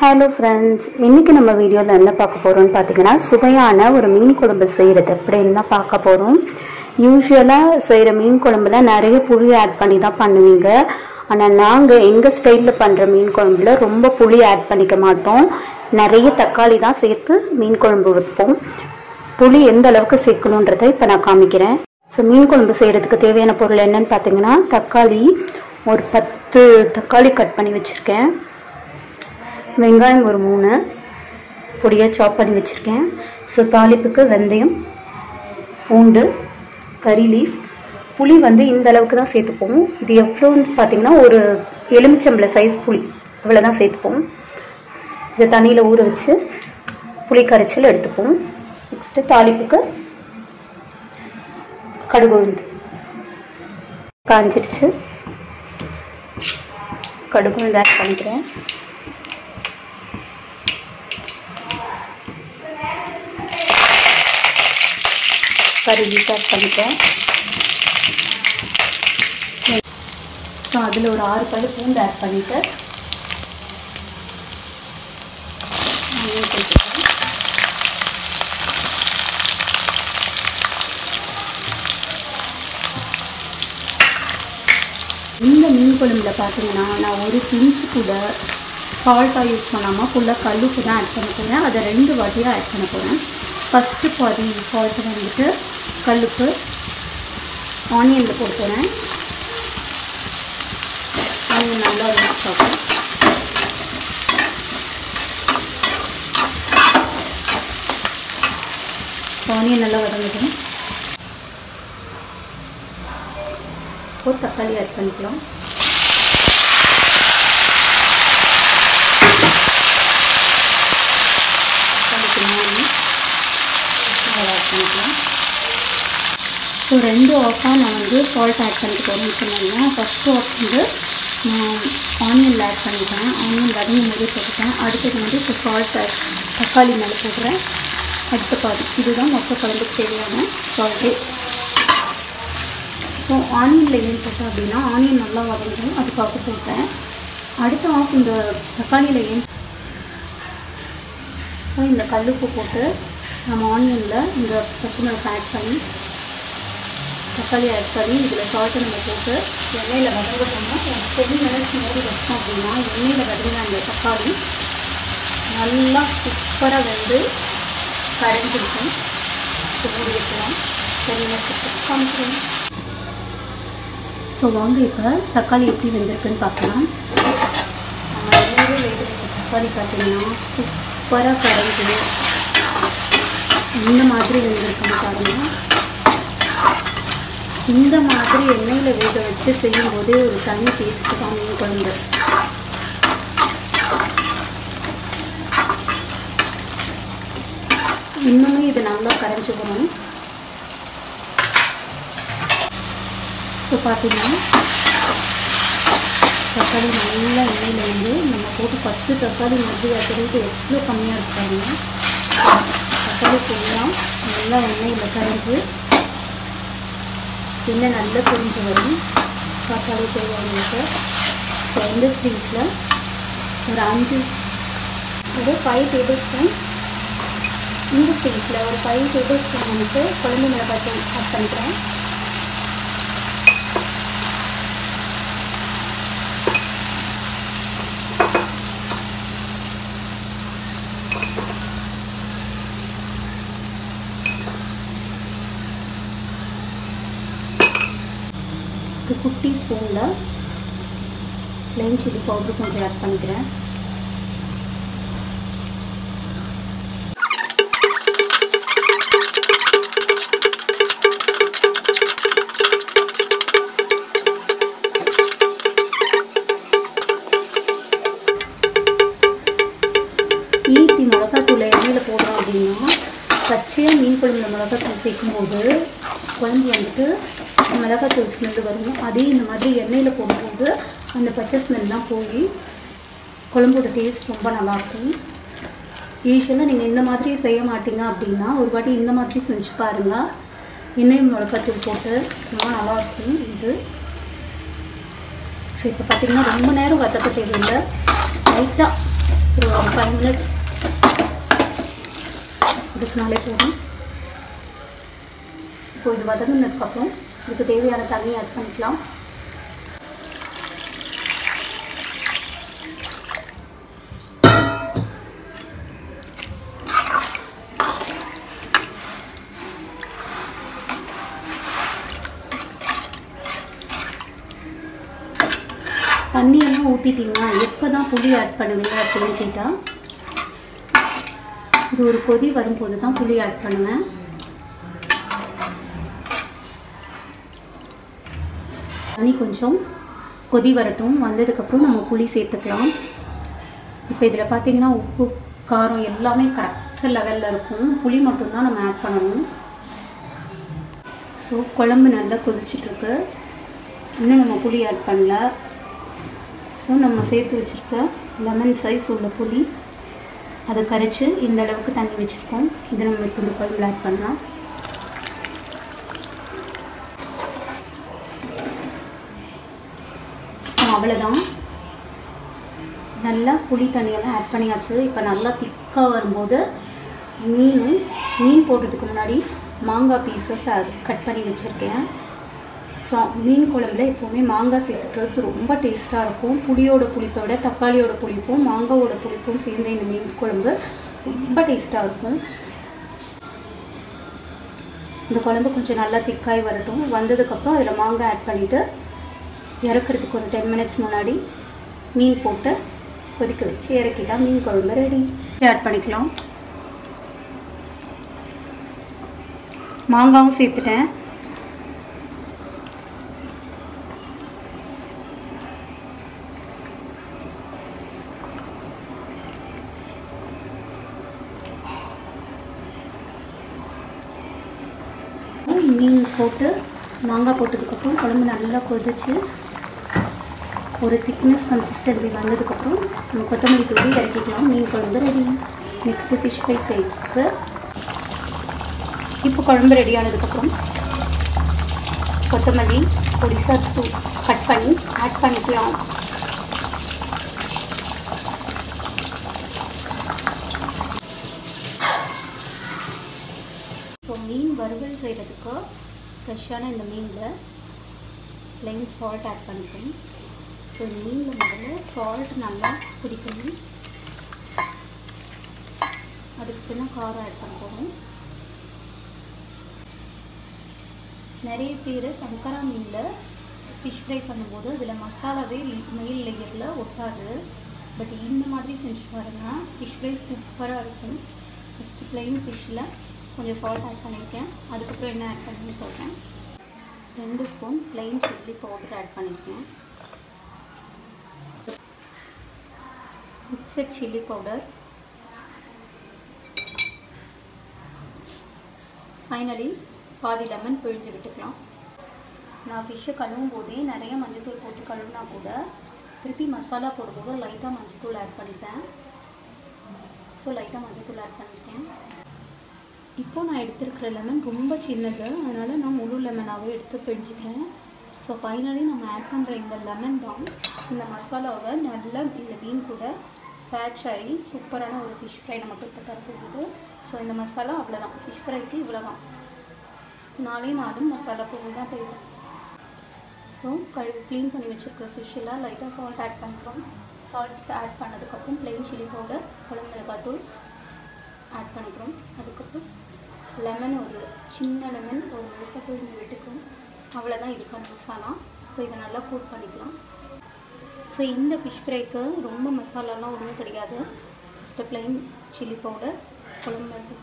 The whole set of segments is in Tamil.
ஹலோ ஃப்ரெண்ட்ஸ் இன்றைக்கி நம்ம வீடியோவில் என்ன பார்க்க போகிறோம்னு பார்த்தீங்கன்னா சுவையான ஒரு மீன் குழம்பு செய்கிறது எப்படின்னு தான் பார்க்க போகிறோம் யூஸ்வலாக செய்கிற மீன் குழம்புல நிறைய புளி ஆட் பண்ணி தான் பண்ணுவீங்க ஆனால் நாங்கள் எங்கள் ஸ்டைலில் பண்ணுற மீன் குழம்புல ரொம்ப புளி ஆட் பண்ணிக்க மாட்டோம் நிறைய தக்காளி தான் சேர்த்து மீன் குழம்பு வைப்போம் புளி எந்த அளவுக்கு சேர்க்கணுன்றதை இப்போ நான் காமிக்கிறேன் ஸோ மீன் குழம்பு செய்கிறதுக்கு தேவையான பொருள் என்னன்னு பார்த்தீங்கன்னா தக்காளி ஒரு பத்து தக்காளி கட் பண்ணி வச்சுருக்கேன் வெங்காயம் ஒரு மூணு பொடியாக சாப் பண்ணி வச்சுருக்கேன் ஸோ தாளிப்புக்கு வெந்தயம் பூண்டு கறி லீஃப் புளி வந்து இந்த அளவுக்கு தான் சேர்த்துப்போம் இது எவ்வளோன்னு பார்த்தீங்கன்னா ஒரு எலுமிச்சம்பளை சைஸ் புளி இவ்வளோ தான் சேர்த்துப்போம் இதை தண்ணியில் ஊற வச்சு புளி கரைச்சல் எடுத்துப்போம் நெக்ஸ்ட்டு தாளிப்புக்கு கடுகு உளுந்து காஞ்சிருச்சு கடுகு உளுந்து ஆட் பண்ணிக்கிறேன் கறி ஆட் பண்ணிட்டேன் ஸோ அதில் ஒரு ஆறு பல் பூண்டு ஆட் பண்ணிவிட்டு இந்த மீன் குழம்புல பார்த்தீங்கன்னா நான் ஒரு பிஞ்சு கூட சால்ட்டாக யூஸ் பண்ணாமல் ஃபுல்லாக கல்லுப்பு தான் ஆட் பண்ண போகிறேன் அதை ரெண்டு வாட்டியாக ஆட் பண்ண போகிறேன் ஃபஸ்ட்டு பாதி சால்ட்டு வந்துட்டு கல்லுப்பு ஆனியனில் போட்டு போகிறேன் ஆனியன் நல்லா மிக்ஸ் ஆகும் ஆனியன் நல்லா வதங்கிடும் ஒரு தக்காளி ஆட் பண்ணிக்கலாம் தக்காளிக்கு மூணு ஆட் பண்ணிக்கலாம் ஸோ ரெண்டு ஆஃபாக நான் வந்து சால்ட் ஆட் பண்ணிட்டு போகிறேன்னு சொன்னேன்னா ஃபஸ்ட்டு ஆஃப் வந்து நான் ஆனியனில் ஆட் பண்ணிட்டேன் ஆனியன் வதங்கி போது போட்டுட்டேன் அடுத்தது வந்து இப்போ சால்ட் ஆட் தக்காளி மேலே போடுறேன் அடுத்த பாதி இதுதான் மொத்த குழம்புக்கு தேவையான சால்ட்டு ஸோ ஆனியனில் ஏன் போட்டேன் அப்படின்னா ஆனியன் நல்லா வதங்கும் அதுக்காக போட்டேன் அடுத்த ஆஃப் இந்த தக்காளியில் ஏன் ஸோ இந்த கல்லுப்பு போட்டு நம்ம ஆனியனில் இந்த பச்சை ஆட் பண்ணி தக்காளி ஆட் பண்ணி இதில் சால்ட்டை நம்ம போட்டு எண்ணெயில் வதங்கட்டோம்னா ஒரு டென் மினிட்ஸ் மூடி வச்சோம் அப்படின்னா எண்ணெயில் வதங்கின அந்த தக்காளி நல்லா சூப்பராக வெந்து கரைஞ்சிருக்கும் மூடி வைக்கலாம் டென் மினிட்ஸ் காமிக்கிறேன் ஸோ வாங்க இப்போ தக்காளி எப்படி வெந்திருக்குன்னு பார்க்கலாம் நம்ம எண்ணெயிலே வேக வைத்த தக்காளி பார்த்தீங்கன்னா சூப்பராக கரைஞ்சி இந்த மாதிரி வெந்திருக்குன்னு பாருங்கள் இந்த மாதிரி எண்ணெயில் வேக வச்சு செய்யும்போதே ஒரு தனி டேஸ்ட்டு தான் மீன் குழம்பு இன்னுமே இது நல்லா கரைஞ்சிக்கணும் இப்போ பார்த்தீங்கன்னா தக்காளி நல்லா எண்ணெயில் வந்து நம்ம போட்டு பத்து தக்காளி மத்திய தெரியுது எவ்வளோ கம்மியாக இருக்காங்க தக்காளி ஃபுல்லாக நல்லா எண்ணெயில் கரைஞ்சி எண்ணெய் நல்லா புரிஞ்சு வரும் தக்காளி தேவையானது இப்போ இந்த ஸ்டேஜில் ஒரு அஞ்சு ஒரு ஃபைவ் டேபிள் ஸ்பூன் இந்த ஸ்டேஜில் ஒரு ஃபைவ் டேபிள் ஸ்பூன் வந்துட்டு குழம்பு மிளகாய் ஆட் பண்ணிக்கிறேன் ஒரு குட்டி ஸ்பூனில் ப்ளைன் சில்லி பவுடர் கொஞ்சம் ஆட் பண்ணிக்கிறேன் ஈட்டி மிளகாத்தூளை எண்ணெயில் போடுறோம் அப்படின்னா பச்சையாக மீன் குழம்புல மிளகாத்தூள் சேர்க்கும்போது குழம்பு வந்துட்டு மிளகாத்தூள் ஸ்மெல்லு வரும் அதே இந்த மாதிரி எண்ணெயில் போடும்போது அந்த பச்சை ஸ்மெல்லாம் போய் குழம்போட டேஸ்ட் ரொம்ப நல்லாயிருக்கும் யூஸ்வலாக நீங்கள் இந்த மாதிரி செய்ய மாட்டீங்க அப்படின்னா ஒரு வாட்டி இந்த மாதிரி செஞ்சு பாருங்கள் எண்ணெய் மிளகாத்தூள் போட்டு ரொம்ப நல்லாயிருக்கும் இது ஸோ இப்போ பார்த்தீங்கன்னா ரொம்ப நேரம் வதக்க தேவையில்லை லைட்டாக ஒரு ஒரு ஃபைவ் மினிட்ஸ் இதுக்குனாலே போதும் இப்போ இது வதங்கினதுக்கப்புறம் இதுக்கு தேவையான தண்ணி ஆட் பண்ணிக்கலாம் தண்ணியெல்லாம் ஊற்றிட்டீங்கன்னா எப்போ தான் புளி ஆட் பண்ணுவீங்க அப்படின்னு கேட்டால் இது ஒரு கொதி வரும்போது தான் புளி ஆட் பண்ணுவேன் தண்ணி கொஞ்சம் கொதி வரட்டும் வந்ததுக்கப்புறம் நம்ம புளி சேர்த்துக்கலாம் இப்போ இதில் பார்த்தீங்கன்னா உப்பு காரம் எல்லாமே கரெக்ட் லெவலில் இருக்கும் புளி மட்டும்தான் நம்ம ஆட் பண்ணணும் ஸோ குழம்பு நல்லா கொதிச்சிட்ருக்கு இன்னும் நம்ம புளி ஆட் பண்ணல ஸோ நம்ம சேர்த்து வச்சுருக்க லெமன் சைஸ் உள்ள புளி அதை கரைச்சி இந்த அளவுக்கு தண்ணி வச்சுருக்கோம் இதை நம்ம இப்போ இந்த குழம்புல ஆட் பண்ணலாம் ஸோ அவ்வளோதான் நல்லா புளி தண்ணியெல்லாம் ஆட் பண்ணியாச்சு இப்போ நல்லா திக்காக வரும்போது மீன் மீன் போடுறதுக்கு முன்னாடி மாங்காய் பீசஸ் கட் பண்ணி வச்சுருக்கேன் ஸோ மீன் குழம்புல எப்போவுமே மாங்காய் சேர்த்துக்கிறது ரொம்ப டேஸ்ட்டாக இருக்கும் புளியோட புளிப்பை விட தக்காளியோட புளிப்பும் மாங்காவோட புளிப்பும் சேர்ந்த இந்த மீன் குழம்பு ரொம்ப டேஸ்ட்டாக இருக்கும் இந்த குழம்பு கொஞ்சம் நல்லா திக்காய் வரட்டும் வந்ததுக்கப்புறம் அதில் மாங்காய் ஆட் பண்ணிவிட்டு இறக்குறதுக்கு ஒரு டென் மினிட்ஸ் முன்னாடி மீன் போட்டு கொதிக்க வச்சு இறக்கிட்டா மீன் குழம்பு ரெடி ஆட் பண்ணிக்கலாம் மாங்காவும் சேர்த்துட்டேன் மீன் போட்டு மாங்காய் போட்டதுக்கப்புறம் குழம்பு நல்லா கொதிச்சு ஒரு திக்னஸ் கன்சிஸ்டன்சி வந்ததுக்கப்புறம் நம்ம கொத்தமல்லி தூவி இறக்கிக்கலாம் மீன் குழம்பு ரெடி நெக்ஸ்ட்டு ஃபிஷ் ஃப்ரை செய்யறதுக்கு இப்போ குழம்பு ரெடி ஆனதுக்கப்புறம் கொத்தமல்லி பொடிசா தூ கட் பண்ணி ஆட் பண்ணிக்கலாம் ஸோ மீன் வறுவல் செய்கிறதுக்கு ஃப்ரெஷ்ஷான இந்த மீனில் ப்ளைன் சால்ட் ஆட் பண்ணிக்கணும் ஸோ இந்த மீனில் முதல்ல சால்ட் நல்லா பிடிக்கணும் அதுக்கு பின்ன காரம் ஆட் பண்ண போகிறோம் நிறைய பேர் சங்கரா மீனில் ஃபிஷ் ஃப்ரை பண்ணும்போது அதில் மசாலாவே மெயில் லேயரில் ஒட்டாது பட் இந்த மாதிரி செஞ்சு பாருங்கள் ஃபிஷ் ஃப்ரை சூப்பராக இருக்கும் ஃபஸ்ட்டு ப்ளைன் ஃபிஷ்ஷில் கொஞ்சம் சால்ட் ஆட் பண்ணியிருக்கேன் அதுக்கப்புறம் என்ன ஆட் பண்ணணும்னு சொல்கிறேன் ரெண்டு spoon plain chilli powder add பண்ணியிருக்கேன் மிக்சட் சில்லி பவுடர் ஃபைனலி பாதி லெமன் பிழிஞ்சு விட்டுக்கலாம் நான் ஃபிஷ்ஷை கழுவும் போதே நிறைய மஞ்சள்தூள் போட்டு கழுவுனா கூட திருப்பி மசாலா போடும்போது லைட்டாக மஞ்சள்தூள் ஆட் பண்ணிப்பேன் ஸோ லைட்டாக மஞ்சள்தூள் ஆட் பண்ணியிருக்கேன் இப்போ நான் எடுத்திருக்கிற லெமன் ரொம்ப சின்னது அதனால் நான் முழு லெமனாகவே எடுத்து பிழிஞ்சிக்கிறேன் ஸோ ஃபைனலி நம்ம ஆட் பண்ணுற இந்த லெமன் தான் இந்த மசாலாவை நல்லா இந்த மீன் கூட பேட்ச் ஆகி சூப்பரான ஒரு ஃபிஷ் ஃப்ரை நமக்கு இப்போ தரப்போகுது ஸோ இந்த மசாலா அவ்வளோதான் ஃபிஷ் ஃப்ரைக்கு இவ்வளோ தான் நாலே நாலும் மசாலா பொருள் தான் தேவை ஸோ கழுவி க்ளீன் பண்ணி வச்சுருக்கிற ஃபிஷ் எல்லாம் லைட்டாக சால்ட் ஆட் பண்ணுறோம் சால்ட் ஆட் பண்ணதுக்கப்புறம் ப்ளெயின் சில்லி பவுடர் குழம்பு மிளகாத்தூள் ஆட் பண்ணிக்கிறோம் அதுக்கப்புறம் லெமன் ஒரு சின்ன லெமன் ஒரு முழுசாக புழிஞ்சு விட்டுக்கிறோம் அவ்வளோதான் இதுக்கான மசாலா ஸோ இதை நல்லா கூட் பண்ணிக்கலாம் ஸோ இந்த ஃபிஷ் ஃப்ரைக்கு ரொம்ப மசாலாலாம் ஒன்றும் கிடையாது ஃபஸ்ட்டு ப்ளைன் சில்லி பவுடர் குழம்பு மிளகு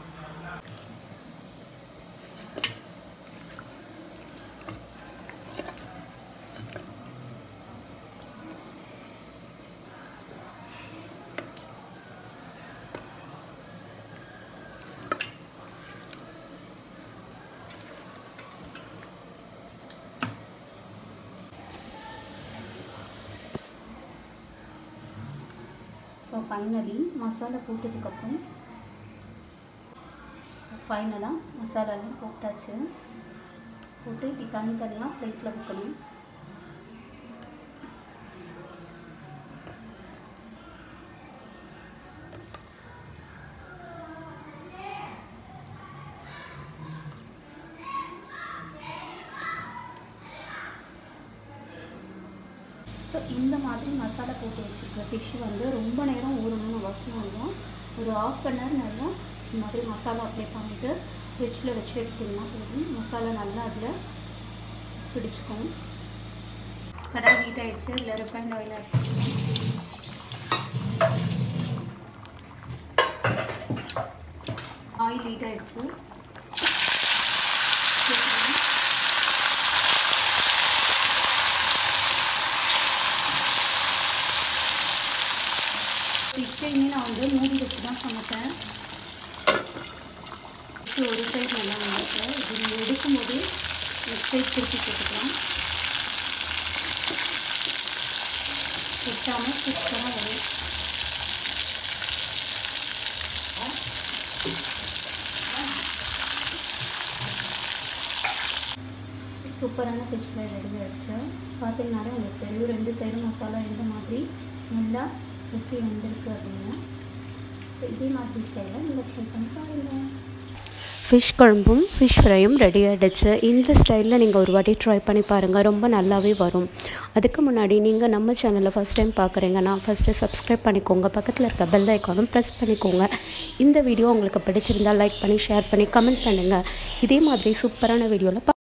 ஸோ ஃபைனலி மசாலா போட்டதுக்கப்புறம் ஃபைனலாக மசாலாலாம் போட்டாச்சு போட்டு இப்படி தனித்தனியாக பிளேட்டில் வைக்கணும் ஸோ இந்த மாதிரி மசாலா போட்டு வச்சுருக்க ஃபிஷ் வந்து ரொம்ப நேரம் ஊறணும்னு அவசியம் இல்லை ஒரு ஆஃப் அன் ஹவர் நேரம் இந்த மாதிரி மசாலா அப்ளை பண்ணிவிட்டு ஃப்ரிட்ஜில் வச்சு எடுத்திங்கன்னா போதும் மசாலா நல்லா அதில் பிடிச்சிக்கும் கடாய் ஹீட் ஆகிடுச்சு இதில் refined oil add oil heat ஆகிடுச்சு ஃபிஷ்ஷையுமே நான் வந்து மூடி வச்சு தான் சமைப்பேன் ஃபிஷ் ஒரு சைடு நல்லா வந்துருக்கு இது நீங்கள் எடுக்கும்போது நெக்ஸ்ட் சைட் திருப்பி போட்டுக்கலாம் கொட்டாமல் சூப்பராக வரும் சூப்பரான ஃபிஷ் ஃப்ரை ரெடி ஆகிடுச்சு பார்த்தீங்கன்னாலே உங்களுக்கு தெரியும் ரெண்டு சைடும் மசாலா எந்த மாதிரி நல்லா எப்படி வந்திருக்கு அப்படின்னு இதே மாதிரி ஸ்டைலில் நீங்கள் ட்ரை பண்ணி பாருங்கள் ஃபிஷ் குழம்பும் ஃபிஷ் ஃப்ரையும் ரெடி ஆகிடுச்சு இந்த ஸ்டைலில் நீங்கள் ஒரு வாட்டி ட்ரை பண்ணி பாருங்கள் ரொம்ப நல்லாவே வரும் அதுக்கு முன்னாடி நீங்கள் நம்ம சேனலை ஃபஸ்ட் டைம் பார்க்குறீங்கன்னா ஃபஸ்ட்டு சப்ஸ்கிரைப் பண்ணிக்கோங்க பக்கத்தில் இருக்க பெல் ஐக்கானும் ப்ரெஸ் பண்ணிக்கோங்க இந்த வீடியோ உங்களுக்கு பிடிச்சிருந்தால் லைக் பண்ணி ஷேர் பண்ணி கமெண்ட் பண்ணுங்கள் இதே மாதிரி சூப்பரான வீடியோவில்